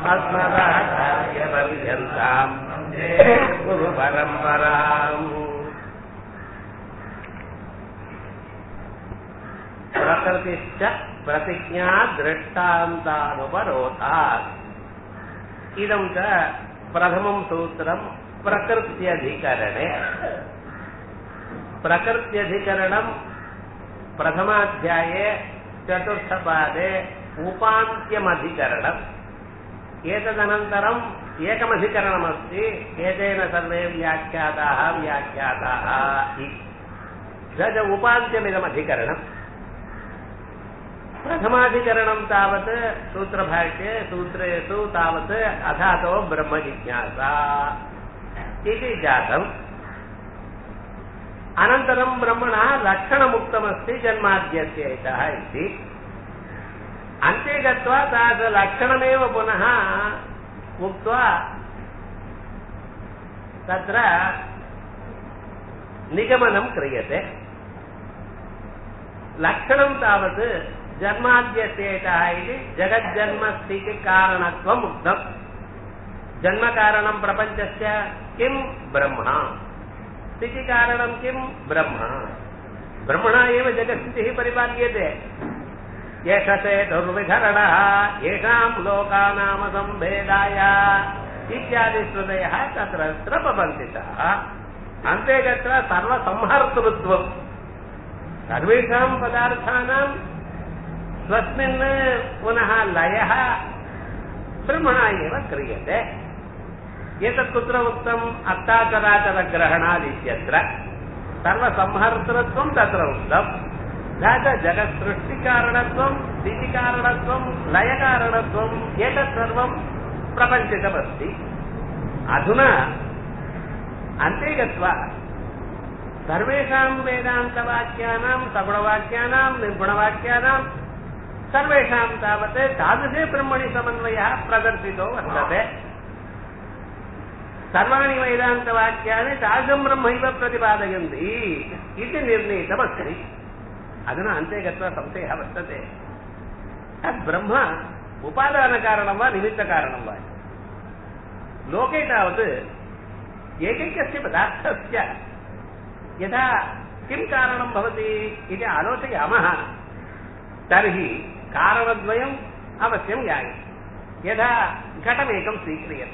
अस्मदाचार्यपर्यन्ताम् गुरुपरम्पराम् प्रकृतिश्च प्रतिज्ञा दृष्टान्तानुपरोधात् इदं च प्रथमं सूत्रं प्रकृत्यधिकरणे प्रकृत्यधिकरणं प्रथमाध्याये चतुर्थपादे उपान्त्यमधिकरणम् एतदनन्तरम् एकमधिकरणमस्ति एतेन सर्वे व्याख्याताः व्याख्याताः इति स च उपान्त्यमिदमधिकरणम् प्रथमाधिकरणं तावत् सूत्रभाष्ये सूत्रेषु तावत् अथातो ब्रह्मजिज्ञासा इति जातम् अनन्तरं ब्रह्मणः लक्षणमुक्तमस्ति जन्माद्यस्य इतः इति अन्ते गत्वा तादृशलक्षणमेव पुनः उक्त्वा तत्र निगमनं क्रियते लक्षणं तावत् जन्माद्यस्येतः इति जगज्जन्मस्थितिकारणत्वम् उक्तम् जन्मकारणं प्रपञ्चस्य किं ब्रह्मा स्थितिकारणं किं ब्रह्म ब्रह्मणा एव जगत्स्थितिः परिपाल्यते एष ते दुर्विधरणः येषां लोकानामसम्भेदाय इत्यादिश्रुतयः तत्र प्रपन्थितः अन्ते गत्वा सर्वसंहर्तृत्वम् सर्वेषां पदार्थानां स्वस्मिन् पुनः लयः ब्रह्मणा एव क्रियते एतत् कुत्र उक्तम् अत्ताचराचरग्रहणादित्यत्र सर्वसंहर्तृत्वं तत्र उक्तम् तथा च जगत्सृष्टिकारणत्वं स्थितिकारणत्वं लयकारणत्वम् एतत् सर्वं प्रपञ्चितमस्ति अधुना अन्ते गत्वा सर्वेषां वेदान्तवाक्यानां सगुणवाक्यानां निर्गुणवाक्यानां सर्वेषां तावत् तादृशे ब्रह्मणि समन्वयः प्रदर्शितो वर्तते सर्वाणि वेदान्तवाक्यानि तादृशं ब्रह्मैव प्रतिपादयन्ति इति निर्णीतमस्ति अधुना अन्ते गत्वा संशयः वर्तते तद् ब्रह्म उपादानकारणं वा निमित्तकारणं वा लोके तावत् एकैकस्य पदार्थस्य यथा किं कारणं भवति इति आलोचयामः तर्हि कारणद्वयम् अवश्यं ज्ञायते यथा घटमेकं स्वीक्रियत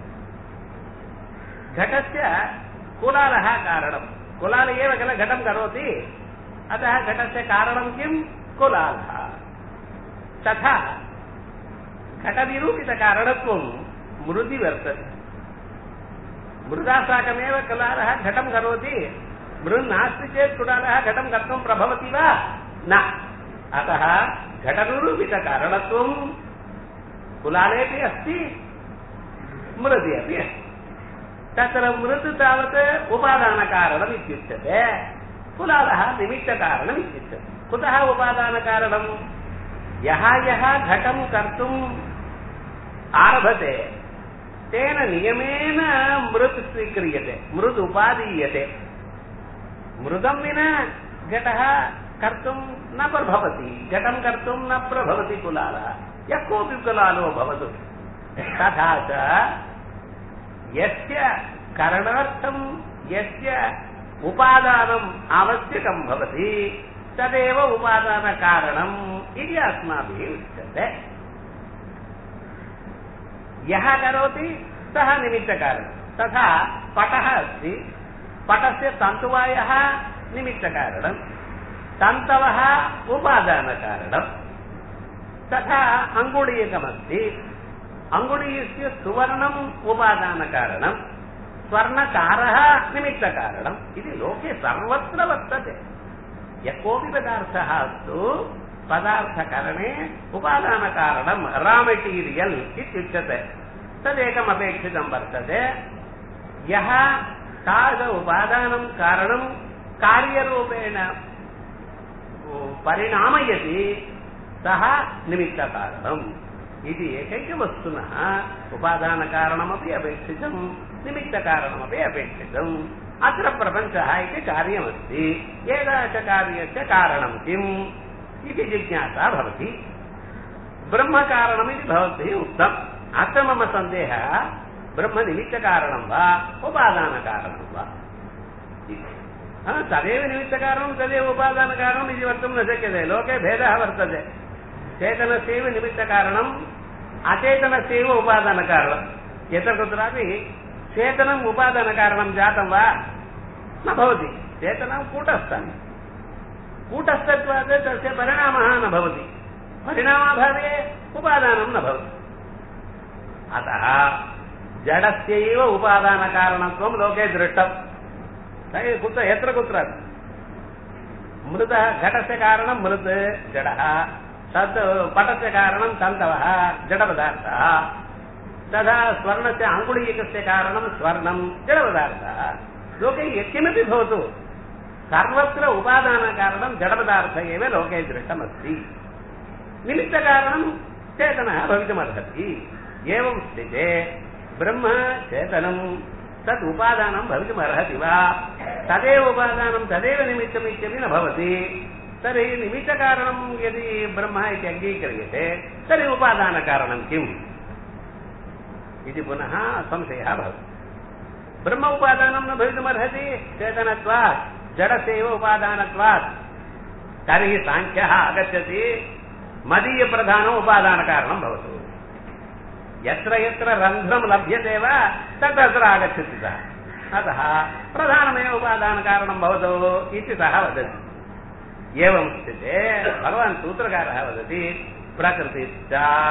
घटस्य कुलालः कारणं कुलाल एव किल घटं करोति अतः घटस्य कारणं किं कुलालः तथा घटनिरूपितकारणत्वं मृदि वर्तते मृदा साकमेव कुलालः घटं करोति मृन् नास्ति चेत् कुलालः घटं कर्तुं प्रभवति वा न अतः घटनिरूपितकारणत्वं कुलालेपि अस्ति मृदि अपि अस्ति तत्र मृत् तावत् उपादानकारणम् इत्युच्यते कुलालः निमित्तकारणम् इत्युच्यते कुतः उपादानकारणम् यः यः घटं कर्तुम् आरभते तेन नियमेन मृत् स्वीक्रियते मृद् उपादीयते मृदं विना घटः कर्तुं न प्रभवति घटं कर्तुं न प्रभवति कुलालः यः कोऽपि कुलालो भवतु तथा च यस्य करणार्थं यस्य उपादानम् आवश्यकं भवति तदेव उपादानकारणम् इति अस्माभिः उच्यते यः करोति सः निमित्तकारणं तथा पटः अस्ति पटस्य तन्तुवायः निमित्तकारणम् तन्तवः उपादानकारणम् तथा अङ्गुलीयकमस्ति अङ्गुलीयस्य सुवर्णम् उपादानकारणम् स्वर्णकारः निमित्तकारणम् इति लोके सर्वत्र वर्तते यः कोऽपि पदार्थः अस्तु पदार्थकरणे उपादानकारणम् रा मेटीरियल् इत्युच्यते तदेकम् अपेक्षितं वर्तते यः तादृश उपादानं कारणं कार्यरूपेण परिणामयति सः निमित्तकारणम् इति एकैकवस्तुनः उपादानकारणमपि अपेक्षितम् निमित्तकारणमपि अपेक्षितम् अत्र प्रपञ्चः इति कार्यमस्ति एतादृशकार्यस्य कारणं किम् इति जिज्ञासा भवति ब्रह्मकारणमिति भवद्भिः उक्तम् अत्र मम सन्देहः ब्रह्मनिमित्तकारणं वा उपादानकारणं वा इति। हा, तदेव निमित्तकारणं तदेव उपादानकारणम् इति वक्तुं न शक्यते लोके भेदः वर्तते चेतनस्यैव निमित्तकारणम् अचेतनस्यैव उपादानकारणम् यत्र कुत्रापि चेतनम् उपादानकारणं जातं वा न भवति चेतनं कूटस्थम् कूटस्थत्वात् तस्य परिणामः न भवति परिणामाभावे उपादानं न भवति अतः जडस्यैव उपादानकारणत्वं लोके दृष्टम् तर्हि कुत्र यत्र कुत्र मृतः घटस्य कारणं मृत् जडः तत् पटस्य कारणं तन्तवः जडपदार्थः तथा स्वर्णस्य अङ्गुलीयकस्य कारणं स्वर्णं जडपदार्थः लोके यत्किमपि भवतु सर्वत्र उपादानकारणं जडपदार्थ एव लोके दृष्टमस्ति निमित्तकारणं चेतनः भवितुमर्हति एवं स्थिते ब्रह्म चेतनं तत् उपादानं भवितुमर्हति वा तदेव उपादानं तदेव निमित्तम् इत्यपि न भवति तर्हि निमित्तकारणं यदि ब्रह्म इति अङ्गीक्रियते तर्हि उपादानकारणं किम् इति पुनः संशयः भवति ब्रह्म उपादानं न भवितुमर्हति चेतनत्वात् जडस्यैव उपादानत्वात् तर्हि साङ्ख्यः आगच्छति मदीयप्रधानम् उपादानकारणं भवतु यत्र यत्र रन्ध्रं लभ्यते वा तत्र तत्र आगच्छति सः अतः प्रधानमेव उपादानकारणं भवतु इति सः वदति एवं स्थिते भगवान् सूत्रकारः वदति प्रकृतिश्च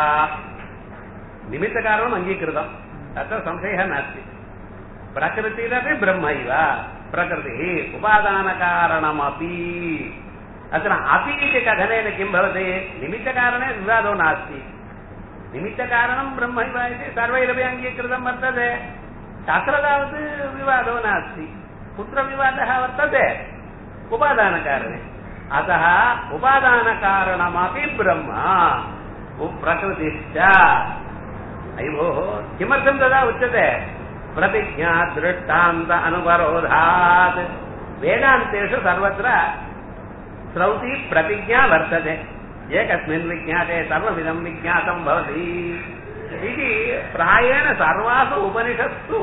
निमित्तकारणम् अङ्गीकृतम् तत्र संशयः नास्ति प्रकृतिरपि ब्रह्मैव प्रकृतिः उपादानकारणमपि अत्र अपि इति कथनेन किं भवति निमित्तकारणे विवादो नास्ति निमित्तकारणं ब्रह्मैव इति सर्वैरपि अङ्गीकृतं वर्तते तत्र तावत् विवादो नास्ति कुत्र विवादः वर्तते उपादानकारणे अतः उपादानकारणमपि ब्रह्म प्रकृतिश्च अयि भोः किमर्थं तदा उच्यते प्रतिज्ञा दृष्टान्त अनुपरोधात् वेदान्तेषु सर्वत्र श्रौति प्रतिज्ञा वर्तते एकस्मिन् विज्ञाते सर्वमिदं विज्ञातं भवति इति प्रायेण सर्वासु उपनिषत्सु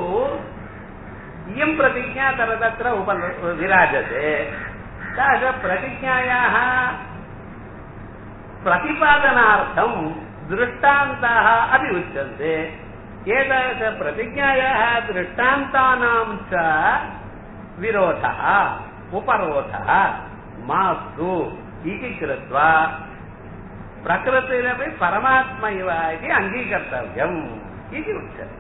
इयं प्रतिज्ञा तत्र तत्र उप विराजते तादृश प्रतिज्ञायाः प्रतिपादनार्थं दृष्टान्ताः अपि उच्यन्ते एतादृश प्रतिज्ञायाः दृष्टान्तानां च विरोधः उपरोधः मास्तु इति कृत्वा प्रकृतिरपि परमात्मा इव इति अङ्गीकर्तव्यम् इति उच्यते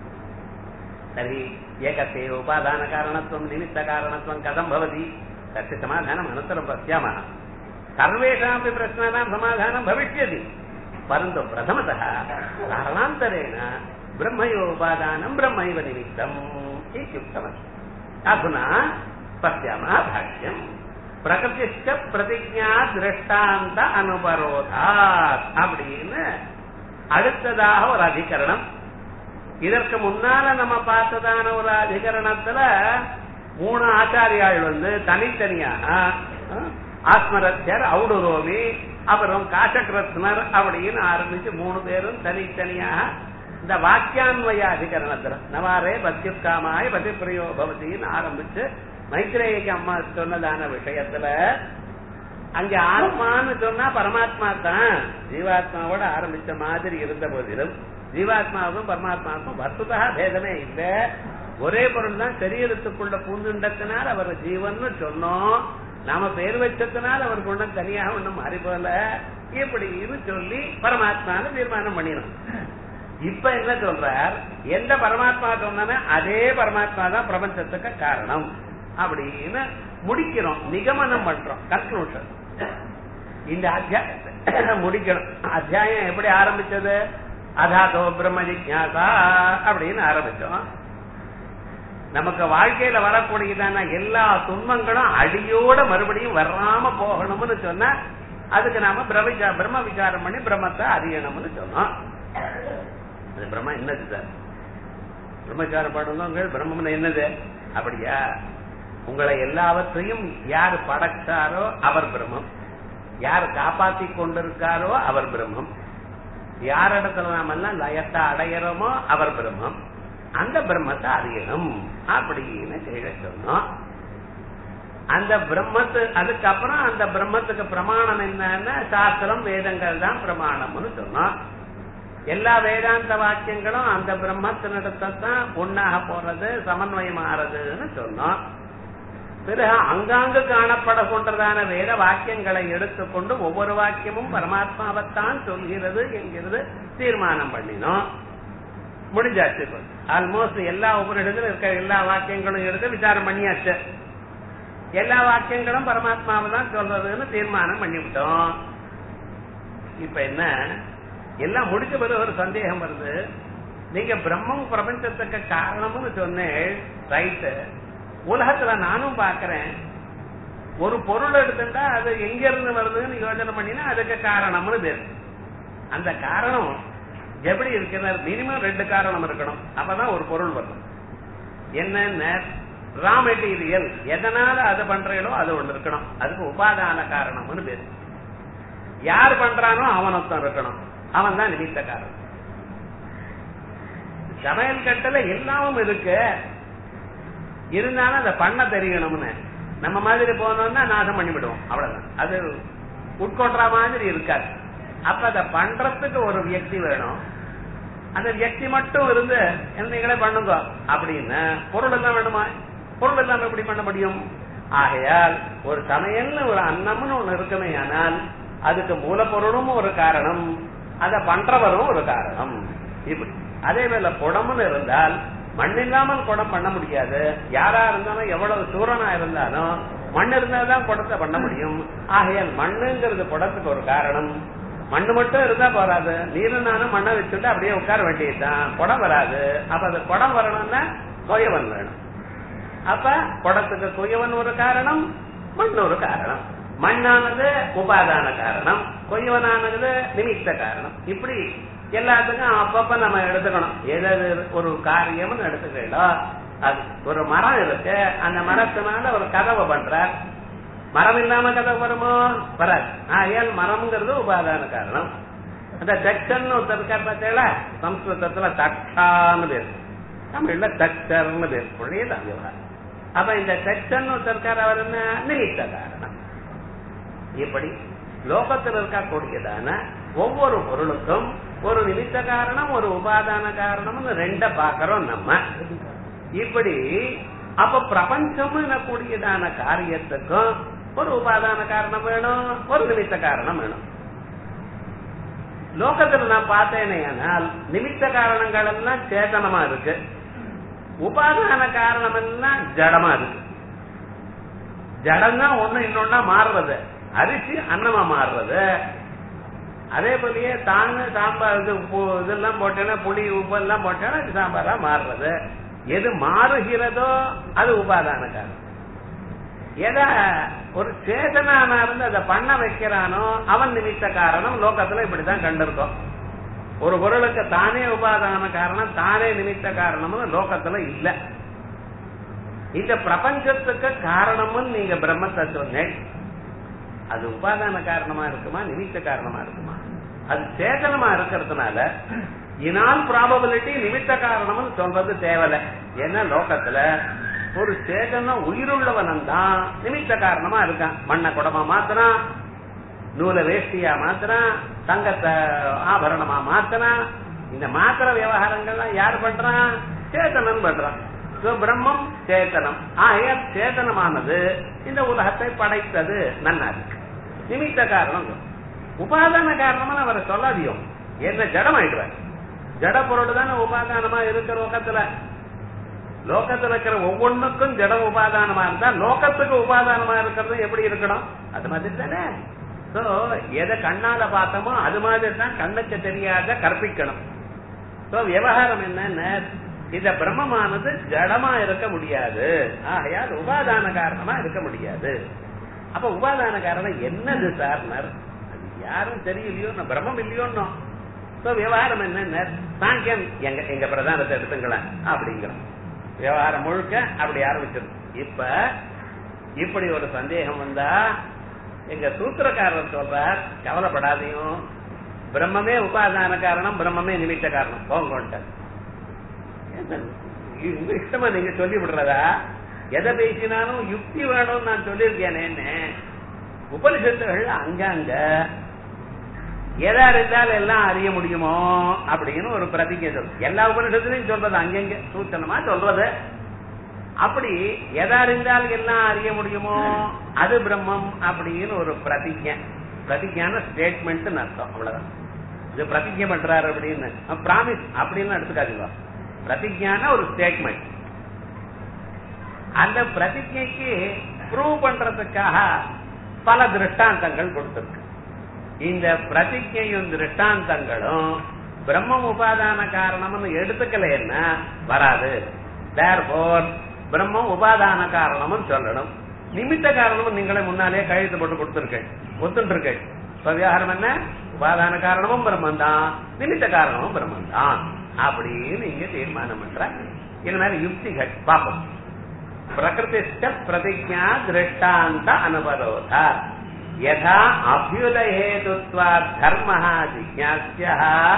तर्हि एकस्यैव उपादानकारणत्वं निमित्तकारणत्वं कथं भवति तस्य समाधानम् अनन्तरं पश्यामः सर्वेषामपि प्रश्नानां समाधानं भविष्यति परन्तु प्रथमतः कारणान्तरेण ब्रह्मयोपादानं ब्रह्मैव निमित्तम् इत्युक्तमस्ति अधुना पश्यामः भाष्यम् பிரகதிஷ்ட பிரதிஜா திருஷ்டாந்த அனுபரோதாத் அப்படின்னு அடுத்ததாக ஒரு அதிகரணம் இதற்கு முன்னால நம்ம பார்த்ததான ஒரு அதிகரணத்துல மூணு ஆச்சாரியாள் வந்து தனித்தனியாக ஆஸ்மரத்தியர் அவுடுரோமி அப்புறம் காசக்ரத்னர் அப்படின்னு ஆரம்பிச்சு மூணு பேரும் தனித்தனியாக இந்த வாக்கியான்வய அதிகரணத்துல நவாரே பத்யுக்காமாய் பதிப்பிரியோ பவதின்னு ஆரம்பிச்சு மைத்ரேயிக்கு அம்மா சொன்னதான விஷயத்துல அங்க ஆத்மான்னு சொன்னா பரமாத்மா தான் ஜீவாத்மாவோட ஆரம்பிச்ச மாதிரி இருந்த போதிலும் ஜீவாத்மாவுக்கும் பரமாத்மாவுக்கும் வஸ்துதா பேதமே இல்லை ஒரே பொருள் தான் சரீரத்துக்குள்ள பூந்துண்டத்தினால் அவர் ஜீவன் சொன்னோம் நாம பேர் வச்சதுனால அவர் கொண்ட தனியாக ஒண்ணும் மாறி போல இப்படின்னு சொல்லி பரமாத்மான்னு தீர்மானம் பண்ணிடும் இப்ப என்ன சொல்றார் எந்த பரமாத்மா சொன்னா அதே பரமாத்மா தான் பிரபஞ்சத்துக்கு காரணம் அப்படின்னு முடிக்கிறோம் நிகமனம் பண்றோம் கன்க்ளூஷன் இந்த அத்தியாயத்தை முடிக்கணும் அத்தியாயம் எப்படி ஆரம்பிச்சது அதாதோ பிரம்ம ஜிக்யாசா அப்படின்னு ஆரம்பிச்சோம் நமக்கு வாழ்க்கையில வரக்கூடியதான எல்லா துன்பங்களும் அடியோட மறுபடியும் வராம போகணும்னு சொன்னா அதுக்கு நாம பிரம்ம பிரம்ம விசாரம் பண்ணி பிரம்மத்தை அறியணும்னு சொன்னோம் அது பிரம்மா என்னது சார் பிரம்மச்சாரம் பண்ணுங்க பிரம்மம்னு என்னது அப்படியா உங்களை எல்லாவற்றையும் யார் படைச்சாரோ அவர் பிரம்மம் யார் காப்பாத்தி கொண்டிருக்காரோ அவர் பிரம்மம் யாரிடத்துல நாம எல்லாம் லயத்தை அடையிறோமோ அவர் பிரம்மம் அந்த பிரம்மத்தை அறியணும் அப்படின்னு கீழே சொன்னோம் அந்த பிரம்மத்து அதுக்கப்புறம் அந்த பிரம்மத்துக்கு பிரமாணம் என்னன்னா சாஸ்திரம் வேதங்கள் தான் பிரமாணம்னு சொன்னோம் எல்லா வேதாந்த வாக்கியங்களும் அந்த பிரம்மத்தினிடத்தான் ஒன்னாக போறது சமன்வயம் ஆறதுன்னு சொன்னோம் பிறகு அங்காங்கு காணப்படக்கொண்டதான வேத வாக்கியங்களை எடுத்துக்கொண்டு ஒவ்வொரு வாக்கியமும் பரமாத்மாவைத்தான் சொல்கிறது என்கிறது தீர்மானம் பண்ணினோம் முடிஞ்சாச்சு ஆல்மோஸ்ட் எல்லா உபரிடத்துல இருக்க எல்லா வாக்கியங்களும் எடுத்து விசாரம் பண்ணியாச்சு எல்லா வாக்கியங்களும் பரமாத்மாவை தான் சொல்றதுன்னு தீர்மானம் பண்ணிவிட்டோம் இப்ப என்ன எல்லாம் முடிச்ச பிறகு ஒரு சந்தேகம் வருது நீங்க பிரம்மம் பிரபஞ்சத்துக்கு காரணம்னு சொன்னேன் ரைட்டு உலகத்துல நானும் பாக்குறேன் ஒரு பொருள் எடுத்துட்டா அது எங்க இருந்து வருதுன்னு யோசனை பண்ணினா அதுக்கு காரணம்னு பேரு அந்த காரணம் எப்படி இருக்கிறது மினிமம் ரெண்டு காரணம் இருக்கணும் அப்பதான் ஒரு பொருள் வரும் என்னென்ன ரா மெட்டீரியல் எதனால அது பண்றீங்களோ அது ஒண்ணு இருக்கணும் அதுக்கு உபாதான காரணம்னு பேரு யார் பண்றானோ அவனொத்தம் இருக்கணும் அவன் தான் நிமித்த காரணம் சமையல் கட்டல எல்லாமும் இருக்கு இருந்தாலும் அதை பண்ண தெரியணும்னு நம்ம மாதிரி போனோம்னா நாசம் பண்ணிவிடுவோம் அவ்வளவுதான் அது உட்கொள்ற மாதிரி இருக்காது அப்ப அதை பண்றதுக்கு ஒரு வியக்தி வேணும் அந்த வியக்தி மட்டும் இருந்து நீங்களே பண்ணுங்க அப்படின்னு பொருள் எல்லாம் வேணுமா பொருள் எல்லாம் எப்படி பண்ண முடியும் ஆகையால் ஒரு சமையல்னு ஒரு அன்னம்னு ஒண்ணு இருக்குமே ஆனால் அதுக்கு மூலப்பொருளும் ஒரு காரணம் அதை பண்றவரும் ஒரு காரணம் இப்படி அதே போல குடம்னு இருந்தால் மண் இல்லாமல் குடம் பண்ண முடியாது யாரா இருந்தாலும் எவ்வளவு சூரனா இருந்தாலும் மண் இருந்தால்தான் குடத்தை பண்ண முடியும் ஆகையால் மண்ணுங்கிறது குடத்துக்கு ஒரு காரணம் மண்ணு மட்டும் இருந்தா போறாது நீரு நானும் மண்ணை வச்சுட்டு அப்படியே உட்கார வேண்டியதுதான் குடம் வராது அப்ப அது குடம் வரணும்னா குயவன் வேணும் அப்ப குடத்துக்கு குயவன் ஒரு காரணம் மண் ஒரு காரணம் மண்ணானது உபாதான காரணம் கொய்வனானது நிமித்த காரணம் இப்படி எல்லாத்துக்கும் அப்பப்ப நம்ம எடுத்துக்கணும் எது ஒரு காரியம்னு எடுத்துக்கலாம் அது ஒரு மரம் இருக்கு அந்த மரத்தினால ஒரு கதவை பண்றார் மரம் இல்லாம கதவு வருமோ வராது ஆகையால் மரம்ங்கிறது உபாதான காரணம் அந்த தக்ஷன் ஒருத்தர் இருக்கார் பார்த்தீங்களா சம்ஸ்கிருதத்துல தக்ஷான்னு பேர் தமிழ்ல தக்ஷர்னு பேர் புரியுதா விவகாரம் அப்ப இந்த தக்ஷன் ஒருத்தர் இருக்கார் அவர் என்ன நிமித்த காரணம் இப்படி லோகத்தில் இருக்கக்கூடியதான ஒவ்வொரு பொருளுக்கும் ஒரு நிமித்த காரணம் ஒரு உபாதான காரணம்னு ரெண்ட பாக்கிறோம் நம்ம இப்படி அப்ப பிரபஞ்சம் எனக்கூடியதான காரியத்துக்கும் ஒரு உபாதான காரணம் வேணும் ஒரு நிமித்த காரணம் வேணும் லோகத்துல நான் பார்த்தேனே ஆனால் நிமித்த காரணங்கள் எல்லாம் சேதனமா இருக்கு உபாதான காரணம் எல்லாம் ஜடமா இருக்கு ஜடம் தான் ஒண்ணு இன்னொன்னா மாறுறது அரிசி அன்னமா மாறுறது அதே போலயே தாங்க சாம்பார் இது உப்பு இதெல்லாம் போட்டேன்னா புளி உப்பு எல்லாம் போட்டேன்னா இது சாம்பாரா மாறுறது எது மாறுகிறதோ அது உபாதான காரணம் எதை ஒரு சேதனான இருந்து அதை பண்ண வைக்கிறானோ அவன் நிமித்த காரணம் லோகத்துல இப்படிதான் கண்டிருக்கோம் ஒரு பொருளுக்கு தானே உபாதான காரணம் தானே நிமித்த காரணம்னு லோகத்துல இல்ல இந்த பிரபஞ்சத்துக்கு காரணம்னு நீங்க பிரம்மத்தை சொன்னேன் அது உபாதான காரணமா இருக்குமா நிமித்த காரணமா இருக்குமா அது சேதனமா இருக்கிறதுனால இனால் ப்ராபபிலிட்டி நிமித்த காரணம்னு சொல்றது தேவையில்ல ஏன்னா லோகத்துல ஒரு சேதனம் உயிருள்ளவனம் தான் நிமித்த காரணமா இருக்கான் மண்ணை குடமா மாத்தினான் நூலை வேஷ்டியா மாத்தினான் தங்கத்தை ஆபரணமா மாத்தினான் இந்த மாத்திர விவகாரங்கள்லாம் யார் பண்றான் சேதனம் பண்றான் பிரம்மம் சேத்தனம் ஆகையால் சேதனமானது இந்த உலகத்தை படைத்தது நன்னா இருக்கு நிமித்த காரணம் உபாதான காரணமா அவரை சொல்லாதியும் என்ன ஜடம் ஆயிடுவார் ஜட பொருள் தானே உபாதானமா இருக்கிற லோகத்துல லோகத்துல இருக்கிற ஒவ்வொன்றுக்கும் ஜடம் உபாதானமா இருந்தா லோகத்துக்கு உபாதானமா இருக்கிறது எப்படி இருக்கணும் அது மாதிரி தானே சோ எதை கண்ணால பார்த்தோமோ அது மாதிரி தான் கண்ணுக்கு தெரியாத கற்பிக்கணும் சோ விவகாரம் என்னன்னு இந்த பிரம்மமானது ஜடமா இருக்க முடியாது ஆகையால் உபாதான காரணமா இருக்க முடியாது அப்ப உபாதான காரணம் என்னது சார்னர் அது யாரும் தெரியலையோ பிரம்மம் இல்லையோன்னோ சோ விவகாரம் என்ன சாங்கியம் எங்க எங்க பிரதானத்தை எடுத்துங்களேன் அப்படிங்கிறோம் விவகாரம் முழுக்க அப்படி ஆரம்பிச்சிடும் இப்ப இப்படி ஒரு சந்தேகம் வந்தா எங்க சூத்திரக்காரர் சொல்றார் கவலைப்படாதையும் பிரம்மமே உபாதான காரணம் பிரம்மமே நிமித்த காரணம் போங்கோன்ட்டு உங்க இஷ்டமா நீங்க சொல்லி விடுறதா எதை பேசினாலும் யுக்தி வேணும்னு நான் சொல்லியிருக்கேனேன்னு உபனிஷத்துகள் அங்கங்க எதா இருந்தால் எல்லாம் அறிய முடியுமோ அப்படின்னு ஒரு பிரதிஜை சொல்லும் எல்லா உபனிஷத்துலையும் சொல்றது அங்கங்க சூச்சனமா சொல்றது அப்படி எதா இருந்தால் எல்லாம் அறிய முடியுமோ அது பிரம்மம் அப்படின்னு ஒரு பிரதிஜை பிரதிஜான ஸ்டேட்மெண்ட் அர்த்தம் அவ்வளவுதான் இது பிரதிஜை பண்றாரு அப்படின்னு பிராமிஸ் அப்படின்னு எடுத்துக்காதீங்க பிரதிஜான ஒரு ஸ்டேட்மெண்ட் அந்த பிரதிஜைக்கு ப்ரூவ் பண்றதுக்காக பல திருஷ்டாந்தங்கள் கொடுத்திருக்கு இந்த பிரதிஜையும் திருஷ்டாந்தங்களும் பிரம்மம் உபாதான காரணம்னு எடுத்துக்கலைன்னா வராது தேர்போர் பிரம்மம் உபாதான காரணமும் சொல்லணும் நிமித்த காரணமும் நீங்களே முன்னாலே கழுத்து போட்டு கொடுத்திருக்கேன் ஒத்துருக்கேன் இப்ப விவகாரம் என்ன உபாதான காரணமும் பிரம்மன் தான் நிமித்த காரணமும் பிரம்மன் தான் அப்படின்னு இங்க தீர்மானம் பண்ற இந்த மாதிரி யுக்திகள் பார்ப்போம் பிரகிருதிஷ்ட பிரதிஜா திருஷ்டாந்த அனுபரோத யதா அபியுதஹேதுத்வா தர்ம ஜிஜாசிய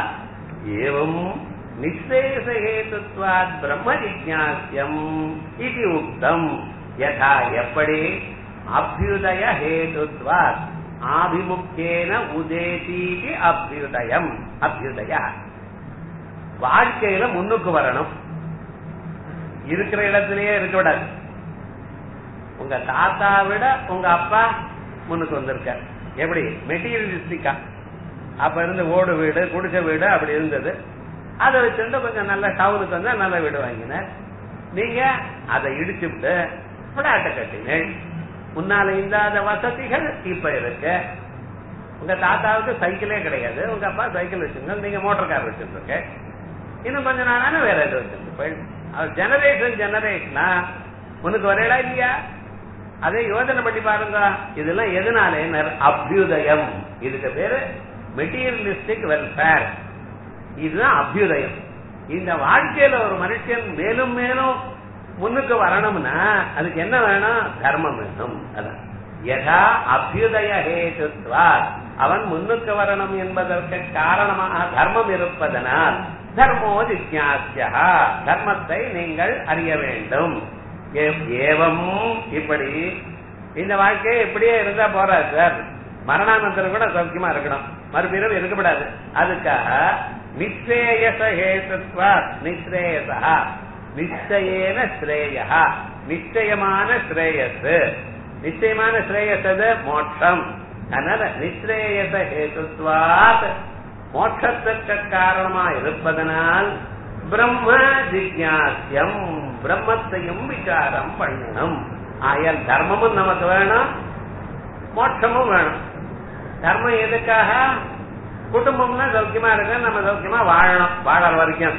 ஏவம் நிச்சேசஹேதுத்வாத் பிரம்ம ஜிஜாசியம் இது உக்தம் யதா எப்படி அபியுதய ஹேதுத்வாத் ஆபிமுக்கேன உதேசீதி அபியுதயம் அபியுதய வாழ்க்கையில முன்னுக்கு வரணும் இருக்கிற இடத்திலேயே இருக்க விடாது உங்க தாத்தா விட உங்க அப்பா முன்னுக்கு வந்திருக்கார் எப்படி மெட்டீரியலிஸ்டிக்கா அப்ப இருந்து ஓடு வீடு குடிச வீடு அப்படி இருந்தது அதை வச்சுட்டு கொஞ்சம் நல்ல டவுனுக்கு வந்தா நல்ல வீடு வாங்கினார் நீங்க அதை இடிச்சுட்டு பிளாட்டை கட்டினேன் முன்னால இல்லாத வசதிகள் இப்ப இருக்கு உங்க தாத்தாவுக்கு சைக்கிளே கிடையாது உங்க அப்பா சைக்கிள் வச்சிருந்தோம் நீங்க மோட்டார் கார் வச்சிருக்க இன்னும் கொஞ்ச நாளான வேற எது வச்சிருப்பேன் அவர் ஜெனரேஷன் ஜெனரேஷனா உனக்கு வரடா இல்லையா அதே யோசனை பண்ணி பாருங்க இதெல்லாம் எதனாலே அபியுதயம் இதுக்கு பேரு மெட்டீரியலிஸ்டிக் வெல்ஃபேர் இதுதான் அபியுதயம் இந்த வாழ்க்கையில ஒரு மனுஷன் மேலும் மேலும் முன்னுக்கு வரணும்னா அதுக்கு என்ன வேணும் தர்மம் வேணும் அதான் யதா அபியுதய ஹேதுத்வா அவன் முன்னுக்கு வரணும் என்பதற்கு காரணமாக தர்மம் இருப்பதனால் தர்மோ ஜிஜாசியா தர்மத்தை நீங்கள் அறிய வேண்டும் ஏவம் இப்படி இந்த வாழ்க்கையை இப்படியே இருந்தா போறாது சார் மரணானந்தரம் கூட சௌக்கியமா இருக்கணும் மறுபிறவு இருக்கக்கூடாது அதுக்காக நிச்சேயச ஹேதுத்வா நிச்சேயசா நிச்சயேன ஸ்ரேயா நிச்சயமான ஸ்ரேயஸ் நிச்சயமான ஸ்ரேயஸ் அது மோட்சம் அதனால நிச்சேயச ஹேதுத்வாத் மோட்சத்திற்கு காரணமா இருப்பதனால் பிரம்ம ஜிக்யாசியம் பிரம்மத்தையும் விசாரம் பண்ணணும் ஆயல் தர்மமும் நமக்கு வேணும் மோட்சமும் வேணும் தர்மம் எதுக்காக குடும்பம்னா சௌக்கியமா இருக்க நம்ம சௌக்கியமா வாழணும் வாழற வரைக்கும்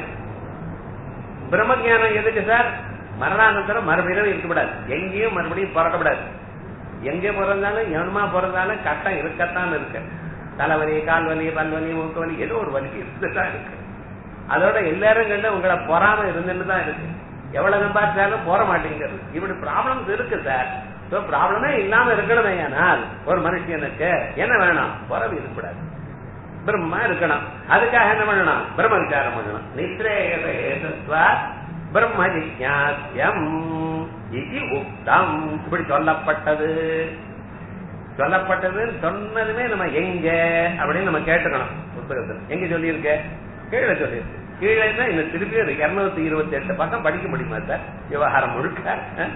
பிரம்ம ஜானம் எதுக்கு சார் மரணானந்தரம் மறுபிறவி இருக்கக்கூடாது எங்கேயும் மறுபடியும் பிறக்கக்கூடாது எங்க பிறந்தாலும் எவனுமா பிறந்தாலும் கட்டம் இருக்கத்தான் இருக்கு தலைவலி கால்வலி பல்வலி மூக்கு வலி ஏதோ ஒரு வலி இருந்துதான் இருக்கு அதோட எல்லாரும் கண்டு உங்களை பொறாம இருந்துன்னு தான் இருக்கு எவ்வளவு சம்பாதிச்சாலும் போற மாட்டேங்கிறது இப்படி ப்ராப்ளம்ஸ் இருக்கு சார் சோ ப்ராப்ளமே இல்லாம இருக்கணுமே ஆனால் ஒரு மனுஷனுக்கு என்ன வேணும் பொறவு இருக்கக்கூடாது பிரம்மா இருக்கணும் அதுக்காக என்ன பண்ணணும் பிரம்ம விசாரம் பண்ணணும் நித்ரேகா பிரம்ம ஜிஜாசியம் இது உக்தம் இப்படி சொல்லப்பட்டது சொல்லப்பட்டது சொன்னதுமே நம்ம எங்க அப்படின்னு நம்ம கேட்டுக்கணும் புத்தகத்தில் எங்க சொல்லியிருக்க கீழே சொல்லியிருக்கு கீழே இன்னும் திருப்பி ஒரு இருநூத்தி இருபத்தி எட்டு பக்கம் படிக்க முடியுமா சார் விவகாரம் முழுக்க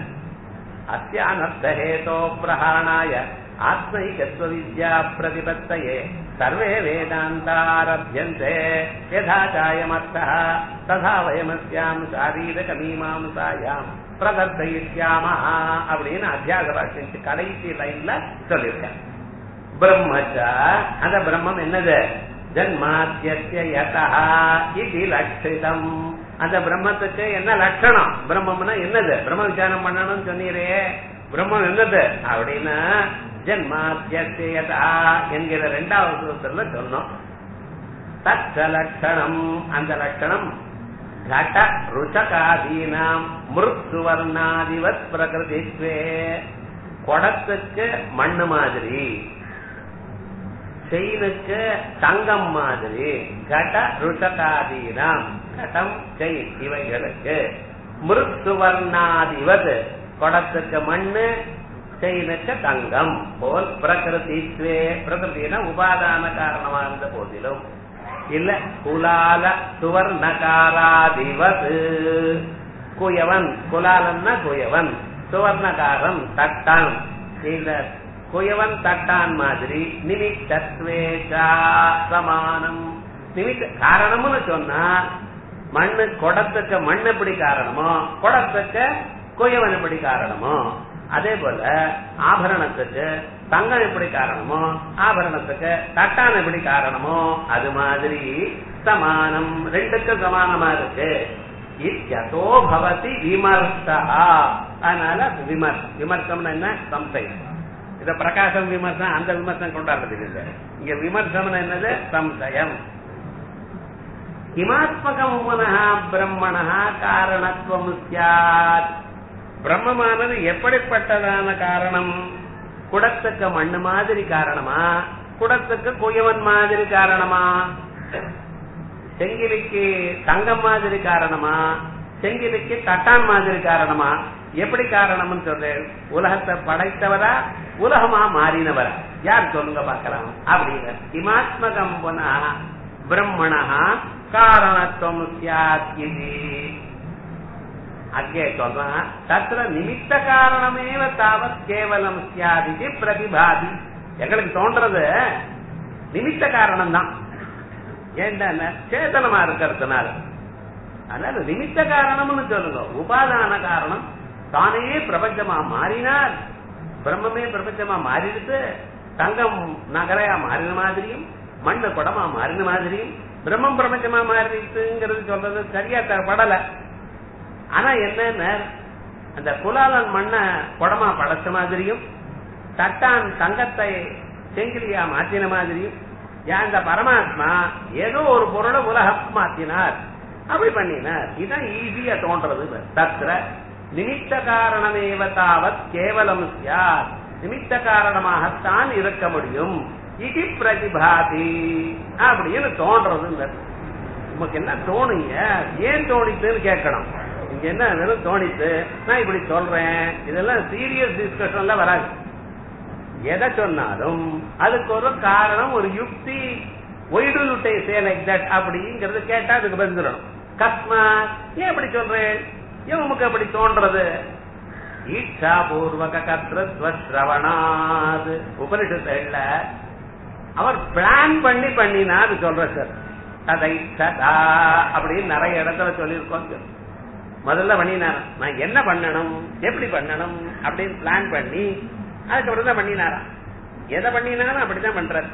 அத்தியானர்த்தஹேதோ பிரஹாணாய ஆத்மைகத்வ வித்யா பிரதிபத்தயே சர்வே வேதாந்தாரபியந்தே யதா சாயமர்த்தः ததா வயமஸ்யாம் சாரீரக மீமாம்சாயாம் பிரதர்த்தயிஷ்யாமா அப்படின்னு அத்தியாக பாஷிச்சு கடைசி லைன்ல சொல்லியிருக்கேன் பிரம்மச்ச அந்த பிரம்மம் என்னது ஜன்மாத்திய யதா இது லட்சிதம் அந்த பிரம்மத்துக்கு என்ன லட்சணம் பிரம்மம்னா என்னது பிரம்ம விசாரம் பண்ணணும்னு சொன்னீரே பிரம்மம் என்னது அப்படின்னா ஜன்மாத்தியதா என்கிற இரண்டாவது சூத்திரத்துல சொன்னோம் தச்ச லட்சணம் அந்த லட்சணம் கட ருச்சகாதீனாம் மிருத்துவர்ணாதிவத் பிரகிருதித்வே குடத்துக்கு மண்ணு மாதிரி செயினுக்கு தங்கம் மாதிரி கட ருஷகாதீனம் கடம் செயின் இவைகளுக்கு மிருத்துவர்ணாதிவது குடத்துக்கு மண்ணு செயினுக்கு தங்கம் போல் பிரகிருதித்வே பிரகிருதினா உபாதான காரணமா இருந்த போதிலும் இல்ல குலால சுவர்ணகாராதிவது குயவன் குலாலன்னா குயவன் சுவர்ணகாரம் தட்டான் இந்த குயவன் தட்டான் மாதிரி நிமித்தத்வேஷா சமானம் நிமித்த காரணம்னு சொன்னா மண்ணு குடத்துக்கு மண் எப்படி காரணமோ குடத்துக்கு குயவன் எப்படி காரணமோ அதே போல ஆபரணத்துக்கு தங்கம் எப்படி காரணமோ ஆபரணத்துக்கு தட்டான் எப்படி காரணமோ அது மாதிரி சமானம் ரெண்டுக்கும் சமானமா இருக்கு இத்யதோ பவதி விமர்சா அதனால விமர்ச விமர்சம்னா என்ன சம்சயம் இத பிரகாசம் விமர்சனம் அந்த விமர்சனம் கொண்டாடுறது இல்லை இங்க விமர்சனம் என்னது சம்சயம் கிமாத்மகம் மனஹா பிரம்மணா காரணத்துவம் சியாத் பிரம்மமானது எப்படிப்பட்டதான காரணம் குடத்துக்கு மண்ணு மாதிரி காரணமா குடத்துக்கு குயவன் மாதிரி காரணமா செங்கிலிக்கு தங்கம் மாதிரி காரணமா செங்கிலிக்கு தட்டான் மாதிரி காரணமா எப்படி காரணம்னு சொல்றேன் உலகத்தை படைத்தவரா உலகமா மாறினவரா யார் சொல்லுங்க பாக்கலாம் அப்படின்னு கிமாத்மகம் புனா பிரம்மணா காரணத்துவம் சியாத் இது அங்கே சொல்றான் தத்திர நிமித்த காரணமேவ தாவத் கேவலம் சியாதிக்கு பிரதிபாதி எங்களுக்கு தோன்றது நிமித்த காரணம் தான் ஏன்டா சேதனமா இருக்கிறதுனால அதனால நிமித்த காரணம்னு சொல்லுங்க உபாதான காரணம் தானே பிரபஞ்சமா மாறினார் பிரம்மமே பிரபஞ்சமா மாறிடுச்சு தங்கம் நகரையா மாறின மாதிரியும் மண்ணு குடமா மாறின மாதிரியும் பிரம்மம் பிரபஞ்சமா மாறிடுச்சுங்கிறது சொல்றது சரியா படல ஆனா என்னன்னு அந்த குலாலன் மண்ண குடமா படைச்ச மாதிரியும் தட்டான் தங்கத்தை செங்கிலியா மாத்தின மாதிரியும் இந்த பரமாத்மா ஏதோ ஒரு பொருளை உலகம் மாத்தினார் அப்படி பண்ணினார் இதுதான் ஈஸியா தோன்றது தத்திர நிமித்த காரணமேவ தாவத் கேவலம் யார் நிமித்த காரணமாகத்தான் இருக்க முடியும் இது பிரதிபாதி அப்படின்னு தோன்றது நமக்கு என்ன தோணுங்க ஏன் தோணித்துன்னு கேட்கணும் இங்க என்ன வெறும் தோணித்து நான் இப்படி சொல்றேன் இதெல்லாம் சீரியஸ் டிஸ்கஷன்ல வராது எதை சொன்னாலும் அதுக்கு ஒரு காரணம் ஒரு யுக்தி why do you say like that அப்படிங்கறது கேட்டா அதுக்கு பதிலும் கஸ்மா ஏன் அப்படி சொல்றேன் ஏன் உமக்கு அப்படி தோன்றது ஈட்சா பூர்வக கர்த்தத்வ ஸ்ரவணாது உபனிஷத்துல அவர் பிளான் பண்ணி பண்ணினா அது சொல்ற சார் அதை சதா அப்படின்னு நிறைய இடத்துல சொல்லியிருக்கோம் முதல்ல பண்ணினார் நான் என்ன பண்ணணும் எப்படி பண்ணணும் அப்படின்னு பிளான் பண்ணி அதுக்கப்புறம் தான் பண்ணினாராம் எதை பண்ணினாலும் அப்படித்தான் பண்றாரு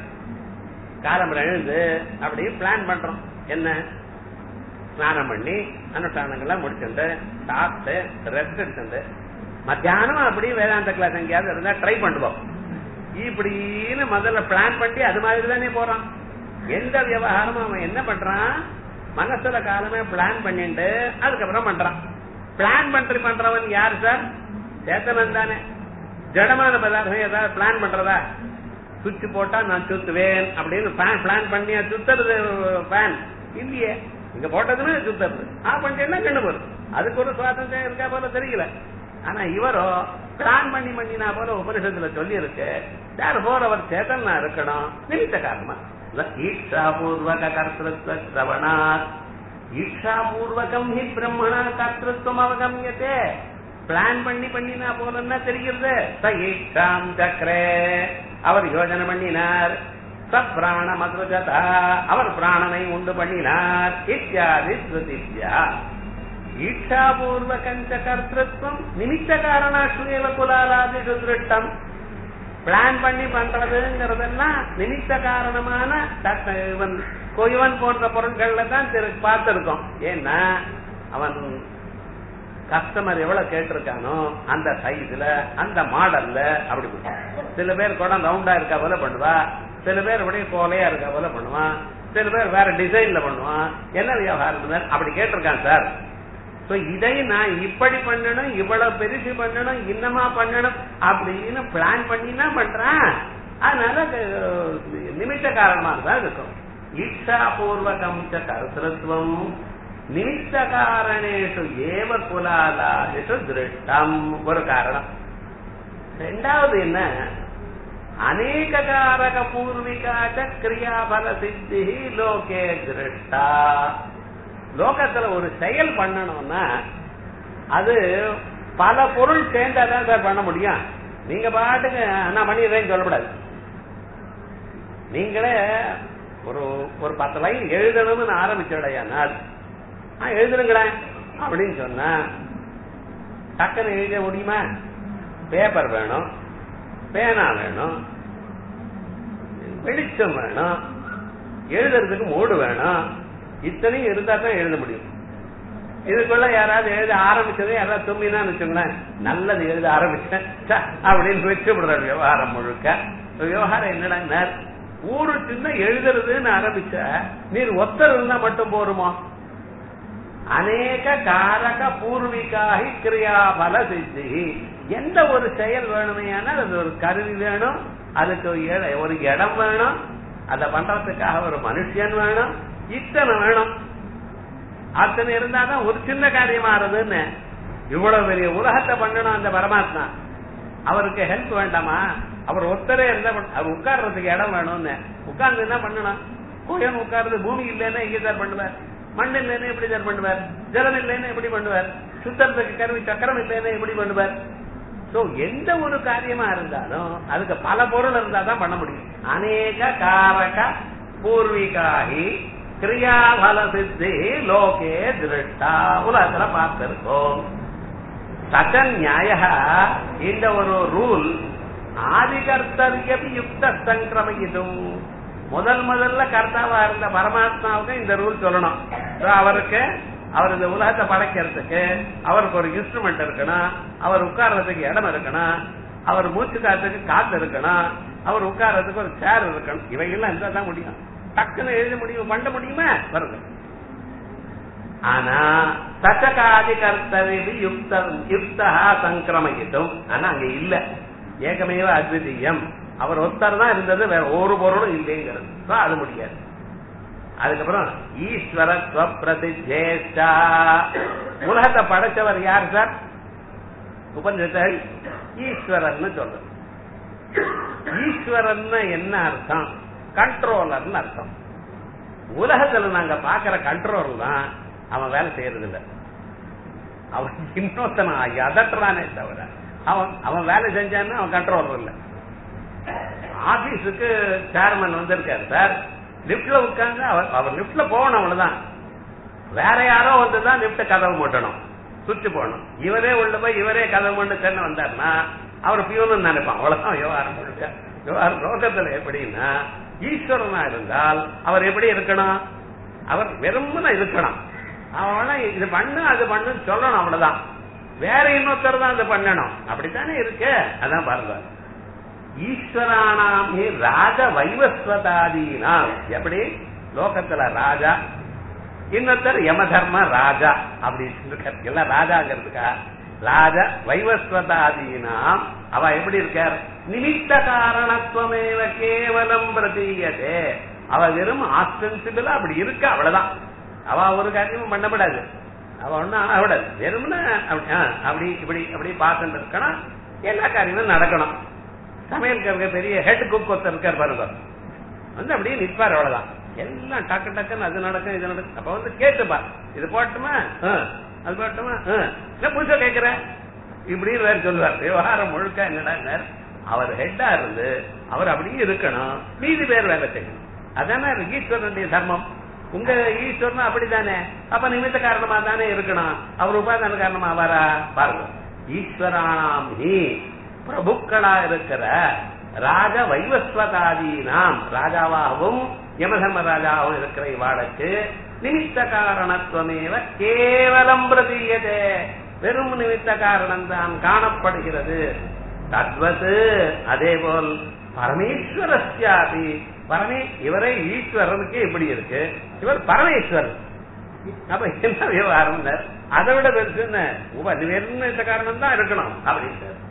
காலம் எழுந்து அப்படி பிளான் பண்றோம் என்ன ஸ்நானம் பண்ணி அனுஷ்டானங்கள்லாம் முடிச்சுட்டு சாப்பிட்டு ரெஸ்ட் எடுத்துட்டு மத்தியானம் அப்படியே வேதாந்த கிளாஸ் எங்கேயாவது இருந்தா ட்ரை பண்ணுவோம் இப்படின்னு முதல்ல பிளான் பண்ணி அது மாதிரி தானே போறான் எந்த விவகாரமும் அவன் என்ன பண்றான் மனசுல காலமே பிளான் பண்ணிட்டு அதுக்கப்புறம் பண்றான் பிளான் பண்ற பண்றவன் யார் சார் சேத்தனன் தானே ஜடமான பதார்த்தம் ஏதாவது பிளான் பண்றதா சுவிட்ச் போட்டா நான் சுத்துவேன் அப்படின்னு பிளான் பண்ணி சுத்துறது ஃபேன் இல்லையே இங்க போட்டதுமே சுத்துறது ஆ பண்ணிட்டேன்னா கண்ணு போறது அதுக்கு ஒரு சுவாதந்திரம் இருக்கா போல தெரியல ஆனா இவரோ பிளான் பண்ணி பண்ணினா போல உபனிஷத்துல சொல்லி இருக்கு யார் போற அவர் சேத்தனா இருக்கணும் நிமித்த காரணமா ஈட்சாபூர்வக கர்த்தத்வ சிரவணாத் ஈட்சாபூர்வகம் ஹி பிரம்மணா கர்த்தத்வம் அவகமியத்தே பிளான் பண்ணி பண்ணினா போலன்னா தெரிகிறது ச ஈட்சாம் சக்கரே அவர் யோஜனை பண்ணினார் ச பிராண மதுஜதா அவர் பிராணனை உண்டு பண்ணினார் இத்தியாதி ஸ்ருதித்யா ஈட்சாபூர்வகஞ்ச கர்த்தத்வம் நிமித்த காரணாசுவேவ குலாலாதிஷு திருஷ்டம் பிளான் பண்ணி பண்றதுங்கிறதெல்லாம் நிமித்த காரணமான இவன் கொய்வன் போன்ற பொருட்கள்ல தான் பார்த்திருக்கோம் ஏன்னா அவன் கஸ்டமர் எவ்வளவு கேட்டிருக்கானோ அந்த சைஸ்ல அந்த மாடல்ல அப்படி சில பேர் குடம் ரவுண்டா இருக்கா போல பண்ணுவா சில பேர் அப்படியே கோலையா இருக்கா போல பண்ணுவான் சில பேர் வேற டிசைன்ல பண்ணுவான் என்ன விவகாரம் அப்படி கேட்டிருக்கான் சார் சோ இதை நான் இப்படி பண்ணணும் இவ்வளவு பெருசு பண்ணணும் இன்னமா பண்ணணும் அப்படின்னு பிளான் பண்ணி தான் பண்றேன் அதனால அஹ், நிமித்த காரணமாக தான் இருக்கும் ஈட்சா பூர்வகம் ச கர்த்தத்துவம் நிமித்த காரணேஷு ஏவ குலாலாதிஷு திருஷ்டம் ஒரு காரணம் ரெண்டாவது என்ன அநேக காரக பூர்விகாச்ச கிரியாபல சித்தி லோகே திருஷ்டா லோகத்துல ஒரு செயல் பண்ணணும்னா அது பல பொருள் சேர்ந்தாதான் சார் பண்ண முடியும் நீங்க பாட்டுங்க நான் பண்ணிடுறேன்னு சொல்லக்கூடாது நீங்களே ஒரு ஒரு பத்து லைன் எழுதணும்னு ஆரம்பிச்சடையானால் ஆ எழுதுனுங்களேன் அப்படின்னு சொன்னா டக்குன்னு எழுத முடியுமா பேப்பர் வேணும் பேனா வேணும் வெளிச்சம் வேணும் எழுதுறதுக்கு மூடு வேணும் இத்தனையும் இருந்தா தான் எழுத முடியும் இதுக்குள்ள யாராவது எழுத ஆரம்பிச்சதே யாராவது தும்பினான்னு வச்சுங்களேன் நல்லது எழுத ஆரம்பிச்சேன் ச்ச, அப்படின்னு வச்சு விடுற விவகாரம் முழுக்க விவகாரம் என்னடா ஊரு சின்ன எழுதுறதுன்னு ஆரம்பிச்ச நீர் ஒத்தர் இருந்தா மட்டும் போருமா அநேக காரக பூர்விகாகி கிரியாபல சித்தி எந்த ஒரு செயல் வேணுமையானால் அது ஒரு கருவி வேணும் அதுக்கு ஒரு இட- ஒரு இடம் வேணும் அதை பண்றதுக்காக ஒரு மனுஷன் வேணும் இத்தனை வேணும் அத்தனை இருந்தாதான் ஒரு சின்ன காரியம் ஆறுதுன்னு இவ்வளவு பெரிய உலகத்தை பண்ணணும் அந்த பரமாத்மா அவருக்கு ஹெல்ப் வேண்டாமா அவர் ஒருத்தரே இருந்தா பண்ண- அவர் உட்கார்றதுக்கு இடம் வேணும்னு உட்கார்ந்து என்ன பண்ணணும் கோயம் உட்கார்ந்து பூமி இல்லைன்னா எங்க சார் பண்ணுவார் மண் இல்லைன்னா எப்படி சார் பண்ணுவார் ஜலம் இல்லைன்னா எப்படி பண்ணுவார் சுத்தத்துக்கு கருவி சக்கரம் இல்லைன்னா எப்படி பண்ணுவார் சோ எந்த ஒரு காரியமா இருந்தாலும் அதுக்கு பல பொருள் இருந்தா தான் பண்ண முடியும் அநேக காரக பூர்விகாகி கிரியாபல சித்தி லோகே திருஷ்டா உலகத்துல பார்த்திருக்கோம் சக நியாய இந்த ஒரு ரூல் ஆதிகர்த்தவியபி யுக்த சங்கிரமிக்கும் முதல் முதல்ல கர்த்தாவா இருந்த பரமாத்மாவுக்கு இந்த ரூல் சொல்லணும் So, அவருக்கு அவர் இந்த உலகத்தை படைக்கிறதுக்கு அவருக்கு ஒரு இன்ஸ்ட்ருமெண்ட் இருக்கணும் அவர் உட்கார்றதுக்கு இடம் இருக்கணும் அவர் மூச்சு காத்துக்கு காத்து இருக்கணும் அவர் உட்கார்றதுக்கு ஒரு சேர் இருக்கணும் இவைகள்லாம் இருந்தா தான் முடியும் டக்குன்னு எழுத முடியும் பண்ண முடியுமா வருது ஆனா சச்சகாதி கர்த்தவி யுக்த யுக்தா சங்கிரமிக்கும் ஆனா அங்க இல்ல ஏகமேவ அத்விதீயம் அவர் ஒருத்தர் தான் இருந்தது வேற ஒரு பொருளும் இல்லைங்கிறது So, அது முடியாது அதுக்கப்புறம் ஈஸ்வரத்வ பிரதிஜேஷ்டா உலகத்தை படைச்சவர் யார் சார் உபநிஷத்தை ஈஸ்வரன் சொல்றது ஈஸ்வரன் என்ன அர்த்தம் கண்ட்ரோலர்னு அர்த்தம் உலகத்துல நாங்க பாக்குற கண்ட்ரோல் தான் அவன் வேலை செய்யறது இல்ல அவன் இன்னொருத்தன அதட்டுறானே தவிர அவன் அவன் வேலை செஞ்சான்னு அவன் கண்ட்ரோலர் இல்ல ஆபீஸுக்கு சேர்மன் வந்திருக்காரு சார் லிப்ட்ல உட்கார்ந்து அவர் அவர் லிப்ட்ல போகணும் அவ்வளவுதான் வேற யாரோ வந்துதான் லிப்ட் கதவு மூட்டணும் சுவிட்ச் போடணும் இவரே உள்ள போய் இவரே கதவு மூட்டு சென்ன வந்தாருன்னா அவர் பியூன்னு நினைப்பான் அவ்வளவுதான் விவகாரம் முழுக்க விவகாரம் லோகத்துல எப்படின்னா ஈஸ்வரனா இருந்தால் அவர் எப்படி இருக்கணும் அவர் வெறுமன இருக்கணும் அவன இது பண்ணு அது பண்ணுன்னு சொல்லணும் அவ்வளவுதான் வேற இன்னொருத்தர் தான் அது பண்ணணும் அப்படித்தானே இருக்கு அதான் பாருங்க ஈஸ்வரானாம் ஹி ராஜ வைவஸ்வதாதீனாம் எப்படி லோகத்துல ராஜா இன்னொருத்தர் யமதர்ம ராஜா அப்படி இருக்கார் எல்லாம் ராஜாங்கிறதுக்கா ராஜ வைவஸ்வதாதீனாம் அவ எப்படி இருக்கார் நிமித்த காரணத்துவமேவ கேவலம் பிரதீயதே அவ வெறும் ஆஸ்டென்சிபிளா அப்படி இருக்க அவ்வளவுதான் அவ ஒரு காரியமும் பண்ணப்படாது அவ ஒண்ணும் ஆகக்கூடாது வெறும்னா அப்படி ஆ, அப்படி இப்படி அப்படி பார்த்துட்டு இருக்கணும் எல்லா காரியமும் நடக்கணும் சமையல்காரங்க பெரிய ஹெட் குக் ஒருத்தர் இருக்கார் பாருங்க வந்து அப்படியே நிற்பார் அவ்வளவுதான் எல்லாம் டக்கு டக்குன்னு அது நடக்கும் இது நடக்கும் அப்ப வந்து கேட்டுப்பா இது போட்டுமா ஆ, அது போட்டுமா ஆ. இல்ல புதுசா கேக்குற இப்படின்னு வேற சொல்லுவார் விவகாரம் முழுக்க என்னடா அவர் ஹெட்டா இருந்து அவர் அப்படியே இருக்கணும் மீதி பேர் வேலை செய்யணும் அதானே ஈஸ்வரனுடைய தர்மம் உங்க ஈஸ்வரனும் அப்படித்தானே அப்ப நிமித்த காரணமா தானே இருக்கணும் அவர் உபாதான காரணமா வரா பாருங்க ஈஸ்வரானாம் ஹி பிரபுக்களா இருக்கிற ராஜ வைவஸ்வதாதீனாம் ராஜாவாகவும் யமதர்ம ராஜாவும் இருக்கிற இவாளுக்கு நிமித்த காரணத்துவமேவ கேவலம் பிரதீயதே வெறும் நிமித்த காரணம் தான் காணப்படுகிறது தத்வத்து அதே போல் பரமேஸ்வரஸ்யாபி பரமே இவரே ஈஸ்வரனுக்கு எப்படி இருக்கு இவர் பரமேஸ்வரன் அப்ப என்ன விவகாரம் அதை விட பெருசு என்ன உப நிமித்த காரணம் தான் இருக்கணும் அப்படின்னு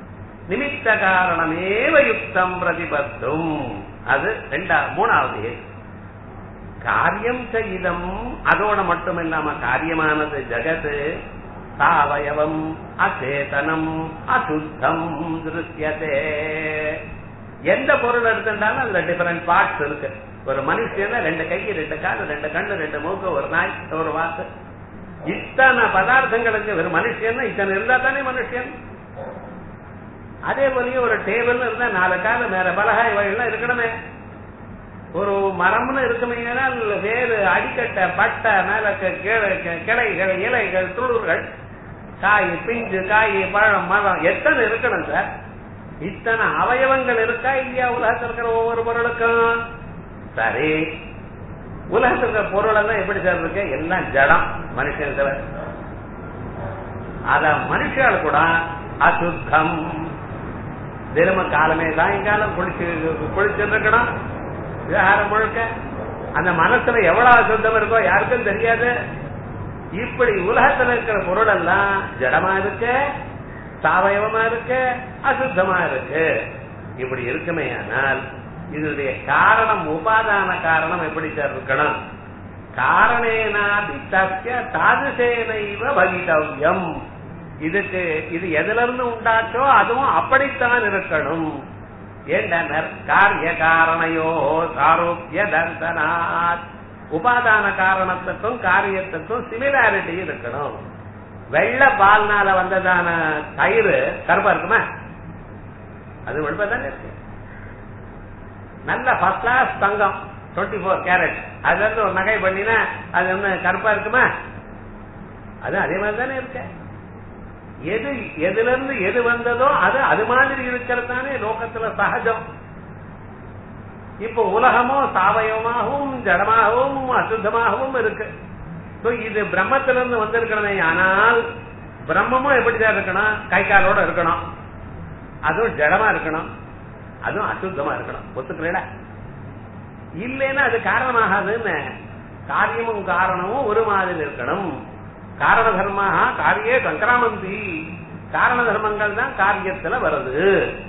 நிமித்த காரணமேவ யுக்தம் பிரதிபத்தும் அது ரெண்டா மூணாவது காரியம் செய்தம் அதோட மட்டும் இல்லாம காரியமானது ஜகத்து சாவயவம் அச்சேதனம் அசுத்தம் திருஷ்யதே எந்த பொருள் எடுத்துட்டாலும் அதுல டிஃபரெண்ட் பார்ட்ஸ் இருக்கு ஒரு மனுஷன் ரெண்டு கை ரெண்டு கால் ரெண்டு கண்ணு ரெண்டு மூக்கு ஒரு நாய் ஒரு வாக்கு இத்தனை பதார்த்தங்களுக்கு ஒரு மனுஷன் இத்தனை இருந்தா தானே மனுஷன் அதே போலயே ஒரு டேபிள் இருந்தா நாலு கால மேல பலகா இவைகள்லாம் இருக்கணுமே ஒரு மரம்னு இருக்குமே வேறு அடிக்கட்டை பட்டை மேல கிளைகள் இலைகள் துளிர்கள் காய் பிஞ்சு காய் பழம் மரம் எத்தனை இருக்கணும் சார் இத்தனை அவயவங்கள் இருக்கா இல்லையா உலகத்தில் இருக்கிற ஒவ்வொரு பொருளுக்கும் சரி உலகத்தில் இருக்கிற பொருள் எல்லாம் எப்படி சார் இருக்கு எல்லாம் ஜடம் மனுஷன் தவிர அத மனுஷால் கூட அசுத்தம் தினமும் காலமே சாயங்காலம் குளிச்சு குளிச்சுட்டு இருக்கணும் விவகாரம் முழுக்க அந்த மனசுல எவ்வளவு அசுத்தம் இருக்கோ யாருக்கும் தெரியாது இப்படி உலகத்துல இருக்கிற பொருள் எல்லாம் ஜடமா இருக்கு சாவயவமா இருக்கு அசுத்தமா இருக்கு இப்படி இருக்குமே ஆனால் இதனுடைய காரணம் உபாதான காரணம் எப்படி சார் இருக்கணும் காரணேனா தித்தஸ்ய தாதுசேனைவ பகிதவ்யம் இதுக்கு இது எதுல இருந்து உண்டாச்சோ அதுவும் அப்படித்தான் இருக்கணும் ஏண்டனர் காரிய காரணையோ சாரோக்கிய தர்சனாத் உபாதான காரணத்துக்கும் காரியத்துக்கும் சிமிலாரிட்டி இருக்கணும் வெள்ள பால்னால வந்ததான தயிர் கருப்பா இருக்குமா அது வெளுப்பதானே இருக்கு நல்ல ஃபர்ஸ்ட் கிளாஸ் தங்கம் டுவெண்ட்டி ஃபோர் கேரட் அதுல இருந்து ஒரு நகை பண்ணினா அது ஒண்ணு கருப்பா இருக்குமா அது அதே மாதிரி தானே இருக்கு எது எதுல இருந்து எது வந்ததோ அது அது மாதிரி இருக்கிறது தானே லோகத்துல சகஜம் இப்போ உலகமும் சாவயவமாகவும் ஜடமாகவும் அசுத்தமாகவும் இருக்கு இது பிரம்மத்திலிருந்து வந்திருக்கணுமே ஆனால் பிரம்மமும் எப்படிதான் இருக்கணும் கை காலோட இருக்கணும் அதுவும் ஜடமா இருக்கணும் அதுவும் அசுத்தமா இருக்கணும் ஒத்துக்கிறேடா இல்லைன்னா அது காரணமாகாதுன்னு காரியமும் காரணமும் ஒரு மாதிரி இருக்கணும் காரண தர்மாக காரியே சங்கராமந்தி காரண தர்மங்கள் தான் காரியத்துல வருது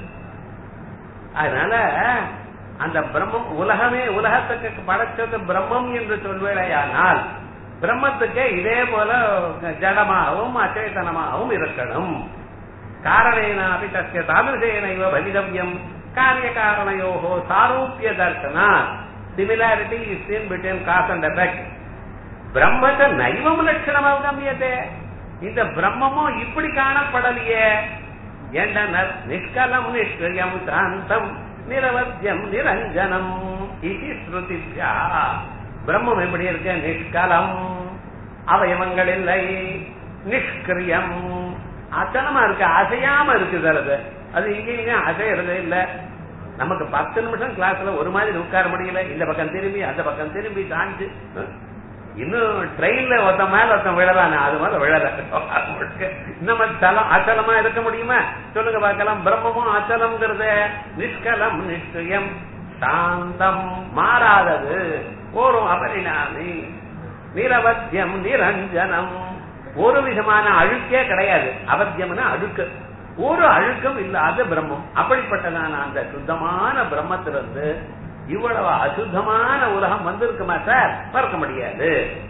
அதனால அந்த பிரம்மம் உலகமே உலகத்துக்கு படைச்சது பிரம்மம் என்று சொல்வேடையானால் பிரம்மத்துக்கு இதே போல ஜடமாகவும் அச்சேதனமாகவும் இருக்கணும் காரணேனாபி தஸ்ய தாதிருஷேனைவ பலிதவ்யம் காரிய காரணையோகோ சாரூபிய தர்சனா similarity is seen between cause and effect பிரம்மத்தை நைவம் லட்சணம் அவகமியதே இந்த பிரம்மமும் இப்படி காணப்படலையே என்றனர் நிஷ்கலம் நிஷ்கிரியம் சாந்தம் நிரவத்தியம் நிரஞ்சனம் இது ஸ்ருதித்யா பிரம்மம் எப்படி இருக்க நிஷ்கலம் அவயவங்கள் இல்லை நிஷ்கிரியம் அச்சனமா இருக்கு அசையாம இருக்குது அது அது இங்க இங்க அசையறதே இல்ல நமக்கு பத்து நிமிஷம் கிளாஸ்ல ஒரு மாதிரி உட்கார முடியல இந்த பக்கம் திரும்பி அந்த பக்கம் திரும்பி தாண்டி இன்னும் ட்ரெயின்ல ஒருத்த மேல ஒருத்தன் விழறானே அது மேல விழற நம்ம சலம் அச்சலமா இருக்க முடியுமா சொல்லுங்க பார்க்கலாம் பிரம்மமும் அச்சலம்ங்கிறது நிஷ்கலம் நிஷ்கிரியம் சாந்தம் மாறாதது ஓரும் அபரிணாமி நிரவத்தியம் நிரஞ்சனம் ஒரு விதமான அழுக்கே கிடையாது அவத்தியம்னா அழுக்கு ஒரு அழுக்கம் இல்லாத பிரம்மம் அப்படிப்பட்டதான அந்த சுத்தமான பிரம்மத்திலிருந்து இவ்வளவு அசுத்தமான உலகம் வந்திருக்குமா சார் பார்க்க முடியாது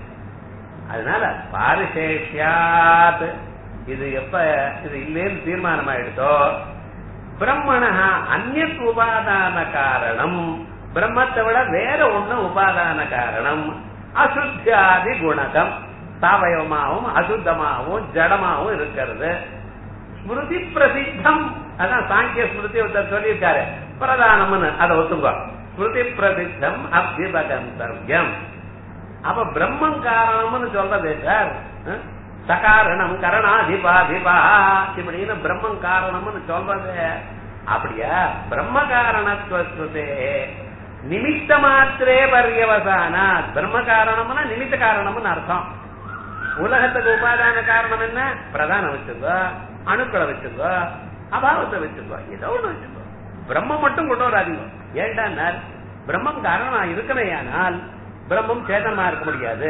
அதனால பாரிசேஷியாத் இது எப்ப இது இல்லேன்னு தீர்மானம் ஆயிடுதோ பிரம்மணா அந்நியத் உபாதான காரணம் பிரம்மத்தை விட வேற ஒண்ணு உபாதான காரணம் அசுத்தியாதி குணகம் சாவயவமாகவும் அசுத்தமாகவும் ஜடமாகவும் இருக்கிறது ஸ்மிருதி பிரசித்தம் அதான் சாங்கிய ஸ்மிருதி ஒருத்தர் சொல்லியிருக்காரு பிரதானம்னு அதை ஒத்துங்க ஸ்மிருதி பிரசித்தம் அபிபகந்தர்யம் அப்ப பிரம்மம் காரணம்னு சொல்றது சார் சகாரணம் கரணாதிபாதிபா இப்படின்னு பிரம்மம் காரணம்னு சொல்றது அப்படியா பிரம்ம காரணத்துவத்தே நிமித்த மாத்திரே பரியவசானா பிரம்ம காரணம்னா நிமித்த காரணம்னு அர்த்தம் உலகத்துக்கு உபாதான காரணம் என்ன பிரதானம் வச்சுக்கோ அணுக்களை வச்சுக்கோ அபாவத்தை வச்சுக்கோ ஏதோ ஒண்ணு வச்சுக்கோ பிரம்மம் மட்டும் கொண்டு வராதீங்க ஏண்டா பிரம்மம் காரணமா இருக்கணையானால் பிரம்மம் சேதனமா இருக்க முடியாது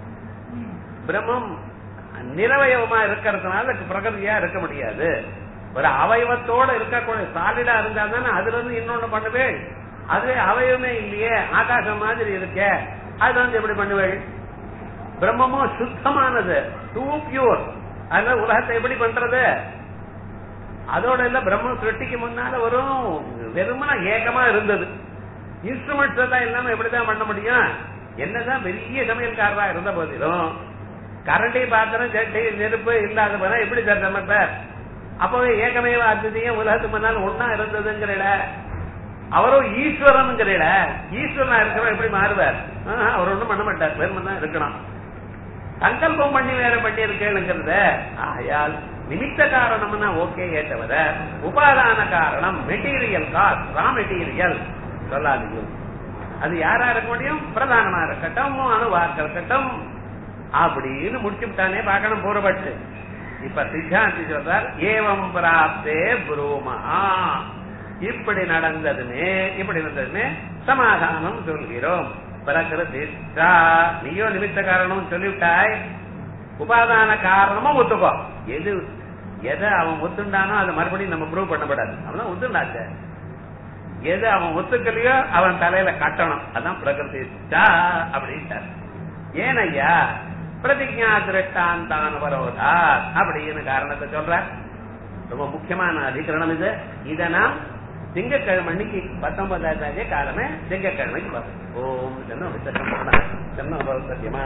பிரம்மம் நிரவயவமா இருக்கிறதுனால பிரகதியா இருக்க முடியாது ஒரு அவயவத்தோட இருக்கக்கூடிய சாலிடா இருந்தா தானே அதுல இருந்து இன்னொன்னு பண்ணுவேள் அதுவே அவயவமே இல்லையே ஆகாசம் மாதிரி இருக்கே அது வந்து எப்படி பண்ணுவேள் பிரம்மமும் சுத்தமானது டூ பியூர் அதனால உலகத்தை எப்படி பண்றது அதோட இல்ல பிரம்மம் சிருஷ்டிக்கு முன்னால வரும் வெறுமனா ஏகமா இருந்தது இன்ஸ்ட்ருமெண்ட்ஸ் எல்லாம் இல்லாம எப்படிதான் பண்ண முடியும் என்னதான் பெரிய சமையல்காரரா இருந்த போதிலும் கரண்டி பாத்திரம் சட்டி நெருப்பு இல்லாத போனா எப்படி சார் சமைப்பார் அப்பவே ஏகமேவ அத்விதீயம் உலகத்துக்கு முன்னால் ஒன்னா இருந்ததுங்கிறல அவரும் ஈஸ்வரனுங்கிறல ஈஸ்வரனா இருக்கிறவர் எப்படி மாறுவார் ஆஹா, அவர் ஒண்ணும் பண்ண மாட்டார் வெறுமன் தான் இருக்கணும் சங்கல்பம் பண்ணி வேற பண்ணி இருக்கேனுங்கிறத ஆயால் நிமித்த காரணம்னா ஓகே தவிர உபாதான காரணம் மெட்டீரியல் காஸ்ட் ரா மெட்டீரியல் சொல்லாதீங்க அது யாரா இருக்க முடியும் பிரதானமா இருக்கட்டும் அணுவாக்க இருக்கட்டும் அப்படின்னு முடிச்சு விட்டானே பார்க்கணும் பூர்வப்பட்டு இப்ப சித்தாந்தி சொல்றார் ஏவம் பிராப்தே புரூமஹா இப்படி நடந்ததுமே இப்படி நடந்ததுமே சமாதானம் சொல்கிறோம் பிரகிருதிஷ்டா நீயோ நிமித்த காரணம் சொல்லிவிட்டாய் உபாதான காரணமும் ஒத்துக்கோ எது எதை அவன் ஒத்துண்டானோ அதை மறுபடியும் நம்ம ப்ரூவ் பண்ணப்படாது அவன் ஒத்துண்டாச்ச எது அவன் ஒத்துக்கலையோ அவன் தலையில கட்டணும் அதான் பிரகிருதிஷ்டா அப்படின்ட்டார் ஏனையா பிரதிஜா திருஷ்டாந்தான் வரோதா அப்படின்னு காரணத்தை சொல்ற ரொம்ப முக்கியமான அதிகரணம் இது இத நாம் திங்கக்கிழமை அன்னைக்கு பத்தொன்பதாம் தேதி காலமே திங்கக்கிழமைக்கு வரும் ஓம் சென்ன விசேஷம் சென்ன சத்தியமா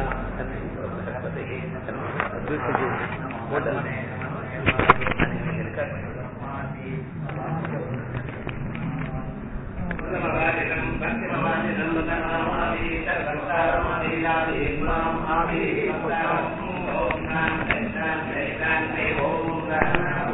சென்ன